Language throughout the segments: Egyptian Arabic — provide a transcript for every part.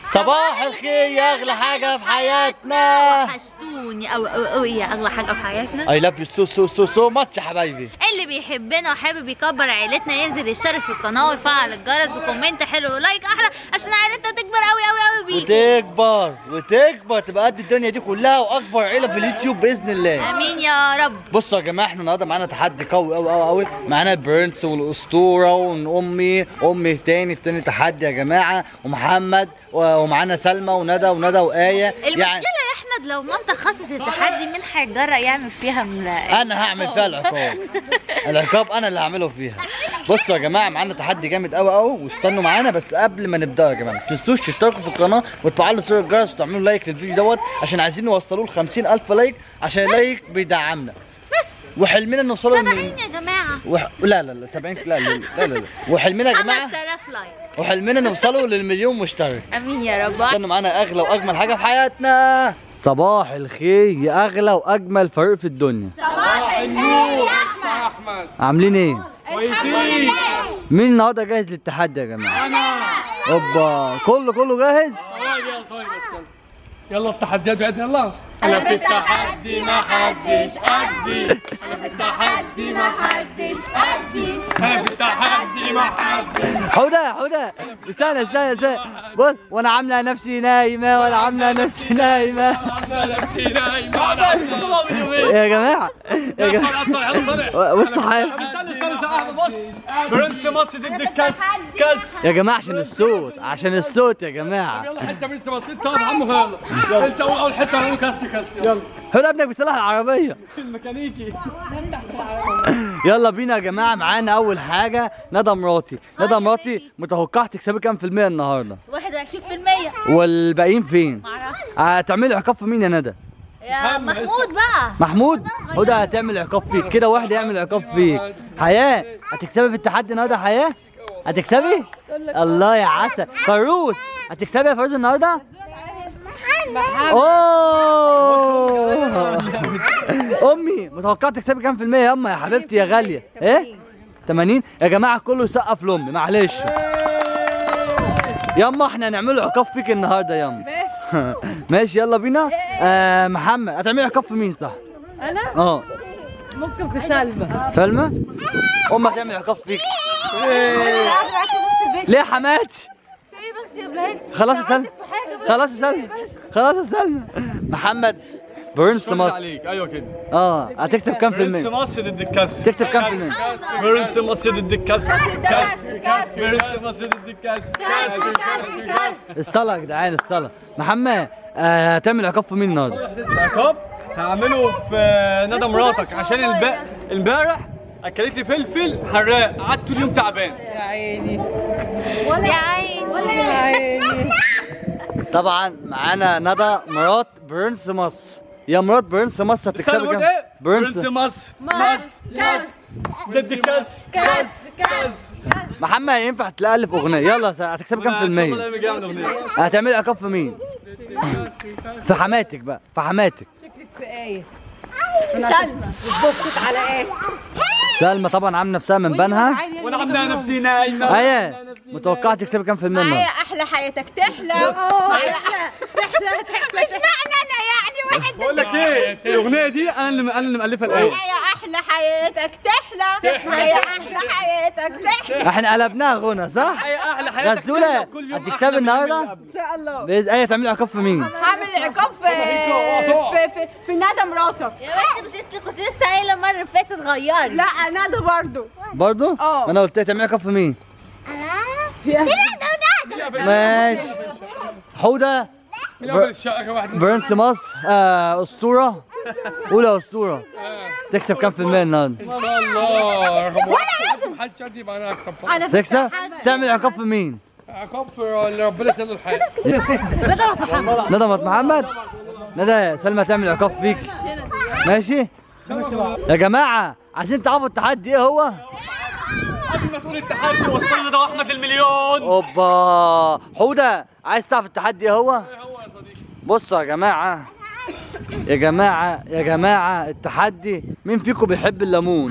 صباح الخير يا اغلى حاجه في حياتنا وحشتوني قوي قوي قوي يا اغلى حاجه في حياتنا اي لاف يو سو سو سو سو ماتش يا حبايبي اللي بيحبنا وحابب يكبر عيلتنا ينزل يشترك في القناه ويفعل الجرس وكومنت حلو ولايك احلى عشان عيلتنا تكبر قوي قوي قوي بيك وتكبر وتكبر تبقى قد الدنيا دي كلها واكبر عيله في اليوتيوب باذن الله امين يا رب بصوا يا جماعه احنا النهارده معانا تحدي قوي قوي قوي قوي معانا البرنس والاسطوره وامي امي تاني في تاني تحدي يا جماعه ومحمد و- ومعانا سلمى وندى وندى وايه المشكله يا احمد لو مامتك خلصت التحدي مين هيتجرأ يعمل فيها من انا هعمل فيها العقاب العقاب انا اللي هعمله فيها بصوا يا جماعه معانا تحدي جامد قوي قوي واستنوا معانا بس قبل ما نبدا يا جماعه ما تنسوش تشتركوا في القناه وتفعلوا زر الجرس وتعملوا لايك للفيديو دوت عشان عايزين نوصلوه ل 50000 لايك عشان اللايك بيدعمنا بس وحلمنا نوصلوا لل- 70 يا جماعه وح... لا لا لا 70 لا لا لا, لا, لا. وحلمنا يا جماعه 5000 لايك وحلمنا نوصلوا للمليون مشترك امين يا رب استنوا معانا اغلى واجمل حاجه في حياتنا صباح الخير يا اغلى واجمل فريق في الدنيا احمد عاملين ايه كويسين مين النهارده جاهز للتحدي يا جماعه انا اوبا كله كله جاهز ثواني يا صاير بس يلا. يلا التحديات باذن الله انا في التحدي ما حدش قدي انا في التحدي ما حدش قدي انا في التحدي ما حدش حوده حوده استنى استنى استنى بص وانا عامله نفسي نايمه ولا عامله نفسي نايمه انا نفسي نايمه انا عايز صلاة من يومين يا جماعه يا جماعه بص حي- استنى استنى استنى بص برنس مصر ضد الكاس كاس يا جماعه عشان الصوت عشان الصوت يا جماعه يلا حته برنس مصر انت يا محمد يلا انت اول حته انا كاس كاس يلا حوده ابنك بيصلح العربيه الميكانيكي يلا بينا يا جماعه معانا اول حاجه ندى مراتي ندى مراتي متوقعه تكسبي كام في المية النهارده 21% والباقيين فين معرفش هتعملي عقاب في مين يا ندى يا محمود بقى محمود هدى هتعمل عقاب فيك كده واحد يعمل عقاب فيك حياة هتكسبي في التحدي النهارده حياة هتكسبي الله يا عسل فروز هتكسبي يا فروز النهارده اوه امي متوقعه تكسبي كام في المية يا اما يا حبيبتي يا غاليه ايه 80 يا جماعه كله يسقف لامي معلش ياما احنا هنعمله عقاب فيك النهارده ياما ماشي ماشي يلا بينا آه محمد هتعملي عقاب في مين صح انا اه ممكن في سلمى سلمى امك هتعمل عقاب فيك انا قاعده معاكم في نفس البيت ليه يا حماتي في ايه بس يا بلال خلاص يا سلمى خلاص يا سلمى خلاص يا سلمى محمد برنس مصر عليك ايوه كده اه هتكسب كام في برنس المية مصر ضد الكاس تكسب كام في المية برنس مصر ضد الكاس كاس برنس مصر ضد الكاس الصلاة يا جدعان الصلاة محمد آه هتعمل عقاب في مين النهارده عقاب هعمله في ندى مراتك عشان الب... امبارح اكلت لي فلفل حراق قعدت طول اليوم تعبان يا عيني يا عين يا عيني طبعا معانا ندى مرات برنس مصر يا مرات برنس مصر استنى هتكسبي قلت كام ايه؟ برنس مصر مصر كاس ضد الكاس كاس كاس محمد ينفع تألف اغنيه يلا س- هتكسبي كام في المية هتعملي عقاب في مين في حماتك بقى في حماتك في ايه سلمى بصت على ايه سلمى طبعا عامله نفسها من بنها وانا عامله نفسي نايمه ايه متوقعه تكسبي كام في المية النهارده احلى حياتك تحلى احلى مش معنى انا يعني واحد بقول لك ايه الاغنيه دي انا اللي انا اللي مالفها الاول يا احلى حياتك تحلى يا احلى حياتك تحلى احنا قلبناها غنى صح اي احلى حياتك غزوله كل يوم هتكسبي أحلى من اليوم النهارده اللي قبله. ان شاء الله بإذن ايه تعملي عقاب في مين هعمل عقاب في في في, في ندى مراتك يا بنت مش انت كنت لسه قايله المره اللي فاتت غيري لا ندى برضو برضو اه. انا قلت لها تعملي عقاب في مين ماشي حوده يلا في الشقه واحد من- برنس مصر آه اسطوره اولى اسطوره تكسب كام في المية النهارده ان شاء الله رقم واحد محدش قد يبقى انا اكسب طبعا انا في تكسب تعمل عقاب في مين عقاب في اللي ربنا يسهل له الحال ندى مرات محمد ندى سلمى تعمل عقاب فيك ماشي يا جماعه عايزين تعرفوا التحدي ايه هو قبل ما تقول التحدي وصلنا ده احمد المليون اوبا حوده عايز تعرف التحدي ايه هو هو يا صديقي بصوا يا جماعه يا جماعه يا جماعه التحدي مين فيكم بيحب الليمون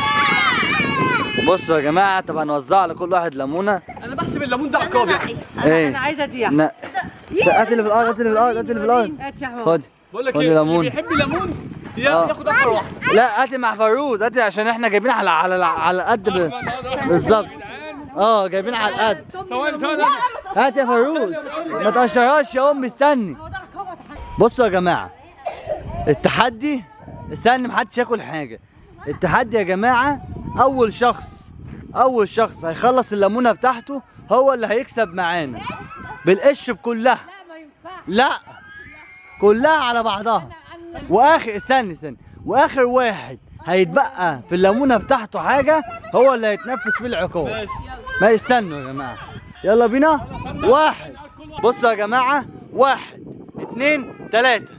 بصوا يا جماعه طب هنوزع لكل واحد ليمونه انا بحسب الليمون ده عقاب يعني ايه انا عايزه اديع ن- هات اللي في الارض هات اللي في الارض هات اللي في الارض هات يا احمد خد بقول لك خد ايه ليمون. اللي بيحب الليمون يا- آه. ياخد اكبر واحده لا هات مع فروز هات عشان احنا جايبين على على على قد ب... بالظبط اه جايبين على القد ثواني ثواني هات يا فروز ما تقشرهاش يا امي استني بصوا يا جماعه التحدي استني محدش ياكل حاجه التحدي يا جماعه اول شخص اول شخص هيخلص الليمونه بتاعته هو اللي هيكسب معانا بالقشر كلها لا كلها على بعضها واخر استني استني واخر واحد هيتبقى في الليمونه بتاعته حاجه هو اللي هيتنفس فيه العقاب ماشي ما يستنوا يا جماعة يلا بينا واحد بصوا يا جماعة واحد اتنين تلاتة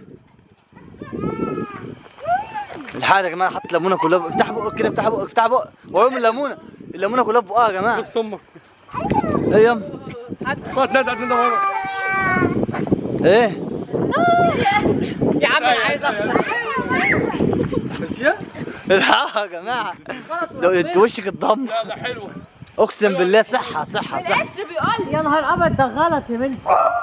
الحاجة يا جماعة حط ليمونة كلها افتح بقك كده افتح بقك افتح بقك وراهم الليمونة الليمونة كلها في بقها يا جماعة بص امك ايه يا خد لا تعال ندور ايه يا عم انا عايز افصل الحقوا يا جماعة ده انت وشك اتضم لا لا حلو اقسم بالله صحة صحة صحة يا نهار ابيض ده غلط يا بنتي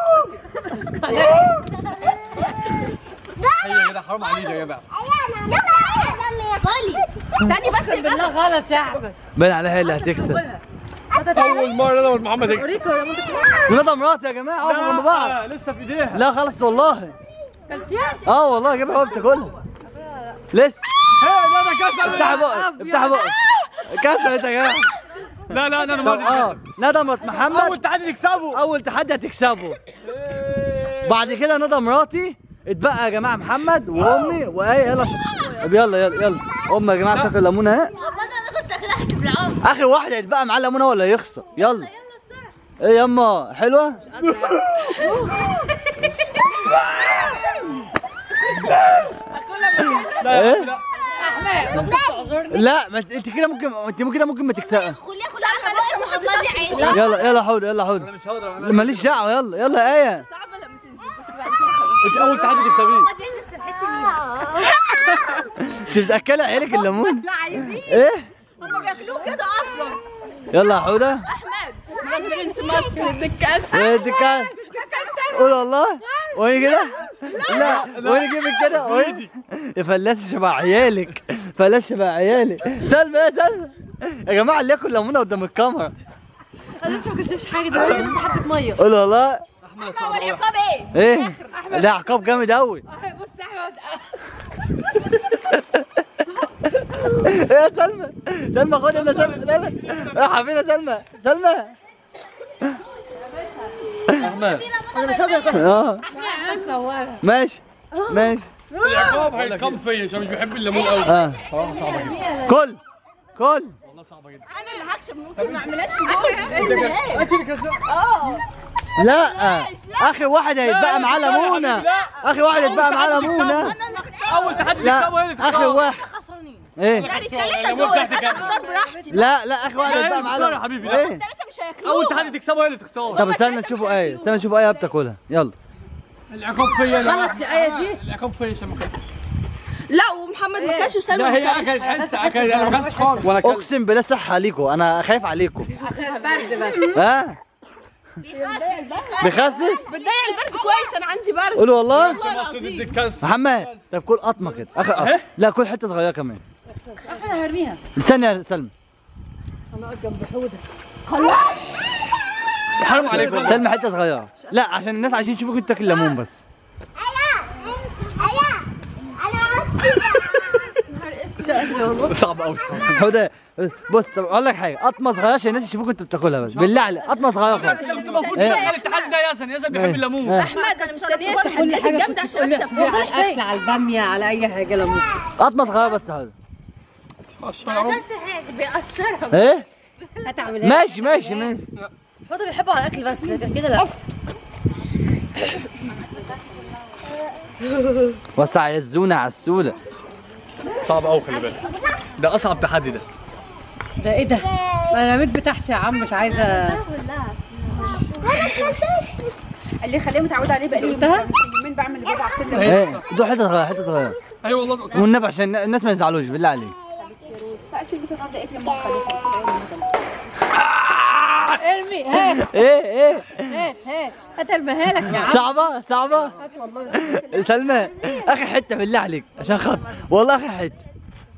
هي يا جدع حرام عليك يا جدع استني بس بالله غلط يا احمد باين عليها هي اللي هتكسب اول مره انا ومحمد يكسب اوريكم يا مامتك ندى مراتي يا جماعة اقفوا جنب بعض لا، لسه في ايديها لا خلاص والله كلتيها اه والله جايبها وهي بتاكلها لسه هي لا انا كسب افتح بقك افتح بقك كسبت يا جماعه لا لا انا طب ما اه ندى مرات اول محمد تحدي تكسبه اول تحدي هتكسبه بعد كده ندى مراتي اتبقى يا جماعه محمد وامي وايه يلا ش... طب يلا يلا يلا امي يا جماعه بتاكل ليمونه اهي والله انا كنت اكلها بالعمر اخر واحد هيتبقى معاه ليمونه ولا يخسر يلا ايه يما حلوه لا إيه؟ لا احمد ممكن تعذرني لا ما انت انت كده ممكن انت كده ممكن ما تكسبها خليها كلها على بقى محمد عين يلا يلا حوده يلا حوده انا مش هقدر انا ماليش دعوه يلا يلا يا ايه انت اول تحدي تكسبيه محمد عين نفس الحته انت بتاكلي عيالك الليمون لا عايزين ايه هم بياكلوه كده اصلا يلا يا حوده احمد برنس مصر الدكاس ايه دي كان قول والله وين كده لا وين جيبك كده وين يا فلاس شبه عيالك فلاس شبه عيالي سلمى يا سلمى يا جماعه اللي ياكل ليمونه قدام الكاميرا انا لسه ما كلتش حاجه ده هي بس حبه ميه قول والله احمد صعب قوي والعقاب ايه؟ ايه ده عقاب جامد قوي بص احمد يا سلمى سلمى خد يلا سلمى سلمى يا حبيبي سلمى سلمى احمد انا مش هقدر اكل اه صورها ماشي ماشي العقاب هيتقام فيا عشان مش بحب الليمون قوي اه صراحه صعبه جدا كل كل والله صعبه جدا انا اللي هكسب ممكن ما اعملهاش في جوزي انت كده انت اللي كسبت اه لا اخر واحد هيتبقى معاه ليمونه اخر واحد هيتبقى معاه ليمونه اول تحدي لا تكسبه هي اللي اخر تكسبه واحد خسرانين ايه يعني خسران. الثلاثه الليمون دول تحت انا كام؟ اختار براحتي لا لا اخر واحد لا، هيتبقى هي معاه بتختار يا ليمونة. حبيبي، لا. ايه الثلاثه مش هياكلوه اول تحدي تكسبه هي اللي تختار طب استنى نشوفوا ايه استنى نشوفوا ايه بتاكلها يلا العقاب فيا انا خلاص يا آية دي. العقاب فيا عشان ما اكلتش لا ومحمد ما كانش وسامي لا ما هي كانش. اكلت انت اكلت انا ما اكلتش خالص وانا اكلت اقسم بالله صح عليكم انا خايف عليكم عشان برد بس ها بيخسس بتضيع البرد كويس انا عندي برد قولوا والله مصر ضد الكاس محمد طب كل قطمه كده اخر قطمه لا كل حته صغيره كمان انا هرميها استنى يا سلمى انا اقعد جنب حوده حرام عليكم سلمى حته صغيره لا عشان الناس عايزين يشوفوك انت تاكل ليمون بس صعب قوي حوده بص طب اقول لك حاجه قطمه صغيره عشان الناس يشوفوك انت بتاكلها بس بالله عليك قطمه صغيره خالص انت المفروض إيه؟ تدخل التحدي ده يا ياسن ياسن بيحب إيه؟ الليمون إيه. احمد انا مستنيه التحديات الجامده عشان اكسب على الاكل على الباميه على اي حاجه لو قطمه صغيره بس يا حوده ما عملش حاجه بيقشرها هتعمل ايه ماشي ماشي ماشي حوده بيحبوا على الاكل بس لكن كده لا وسع يزونا على السوله صعب قوي خلي بالك ده اصعب تحدي ده ده ايه ده انا رميت بتاعتي يا عم مش عايزه اللي خليه متعود عليه بقى لي شفتها يومين بعمل اللي بضع كده ايه دول حته صغيره حته صغيره اي والله والنبي عشان الناس ما يزعلوش بالله عليك سالت البيت النهارده قالت لي ماما خليك ارمي هات ايه ايه هات هات هات ارميها لك يا عم صعبة صعبة هات والله سلمى اخر حتة بالله عليك عشان خاطر والله اخر حتة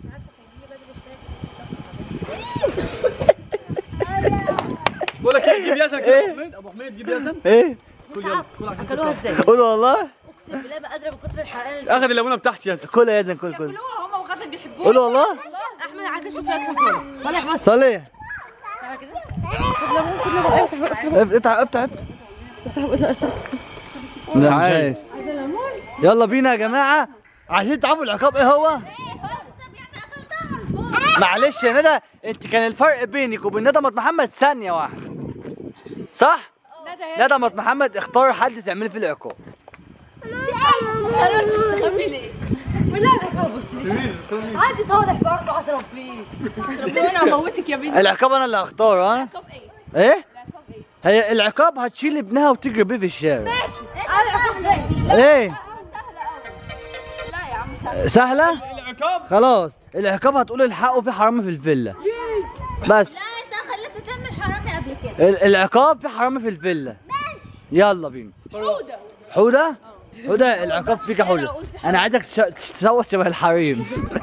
بقول لك ايه جيب ياسر إيه؟ كده ابو حميد ابو حميد جيب ياسر ايه كل يلا كل عشان اكلوها ازاي قولوا والله اقسم بالله بقى قادره من كتر الحرقان اخذ الليمونه بتاعتي ياسر كل يا زين كل كل كلوها هم وخاطر بيحبوها قولوا والله احمد عايز اشوف لك صالح صالح بس صلي تعالى كده خد ليمون خد ليمون افتح افتح افتح افتح افتح مش لا مش عايز. عايز يلا بينا يا جماعة عايزين تعرفوا العقاب ايه هو؟ معلش يا ندى انت كان الفرق بينك وبين ندى مط محمد ثانية واحدة صح؟ ندى مط محمد اختار حد تعملي فيه العقاب سلام تستخبي ليه ولا انا بص لي عادي صالح برضه عايز اربيه ربنا انا هموتك يا بنتي العقاب انا اللي هختاره ها؟ طب ايه ايه؟ العقاب ايه هي العقاب هتشيل ابنها وتجري بيه في الشارع ماشي انا العقاب دلوقتي ايه؟ سهله قوي لا يا عم سهله سهلة؟ العقاب خلاص العقاب هتقول الحقوا في حرامي في الفيلا بس لا انت خليته تعمل حرامي قبل كده ال- العقاب في حرامي في الفيلا يلا بينا حوده حودة حودة العقاب فيك يا حودة انا عايزك تش- تسوس شبه الحريم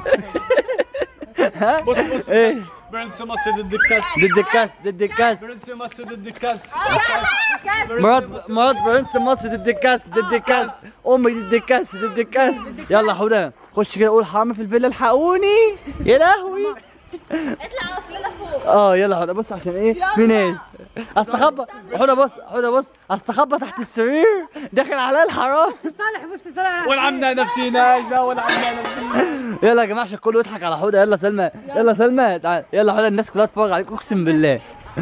ها بص بص ايه برنس مصر ضد الكاس ضد الكاس ضد الكاس برنس مصر ضد الكاس مرات مرات برنس مصر ضد الكاس ضد الكاس امي ضد الكاس ضد الكاس يلا يا حودة خش كده قول حرامي في الفيلا الحقوني يا لهوي اطلع اقف لنا فوق اه يلا حودة بص عشان ايه في ناس استخبى حودة بص حودة بص استخبى تحت السرير داخل عليا الحرام صالح بص صالح والعمنا نفسي نايمه والعمنا نفسي يلا يا جماعه عشان كله يضحك على حوده يلا سلمى يلا سلمى تعال يلا حوده الناس كلها تتفرج عليك اقسم بالله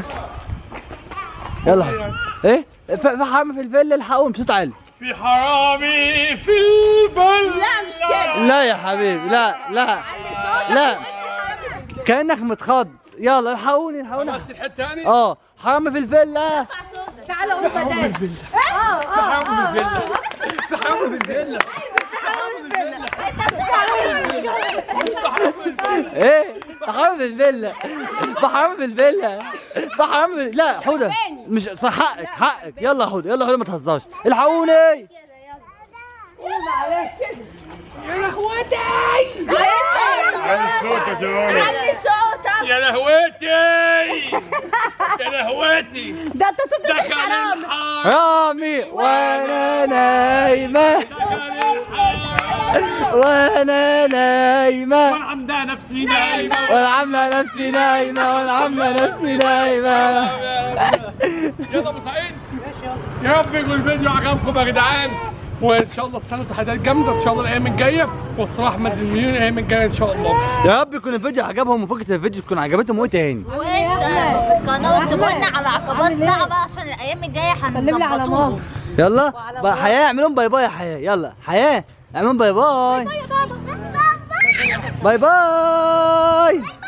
يلا حودة. ايه ف- في حرامي في الفيلا الحقهم بصوت عالي في حرامي في البل لا مش كده لا يا حبيبي لا لا لا كانك متخض يلا الحقوني الحقوني بس الحته الثاني اه حرامي في الفيلا تعالى قول بدال حرامي في الفيلا في حرامي في الفيلا ايه في حرامي في الفيلا في حرامي في الفيلا في حرامي في... لا حوده مش صح حقك حقك يلا يا حوده يلا يا حوده ما تهزرش الحقوني علي صوتك يا ولد. علي صوتك يا لهوتي يا لهوتي ده انت صوتك دخل حرام الحار رامي وانا نايمه دخل الحار وانا نايمه والعمنا نفسي نايمه وانا عامله نفسي نايمه وانا عامله نفسي نايمه يلا ابو سعيد يا رب يكون الفيديو عجبكم يا جدعان وان شاء الله السنه تحديات جامده ان شاء الله الايام الجايه والصراحه احمد المليون الايام الجايه ان شاء الله يا رب يكون الفيديو عجبهم وفكره الفيديو تكون عجبتهم وايه تاني واشتركوا في القناه واكتبوا لنا على عقبات صعبه عشان الايام الجايه سلم لي على هنظبطوها ماما يلا بقى حياه اعملهم باي باي يا حياه يلا حياه اعملهم باي باي باي باي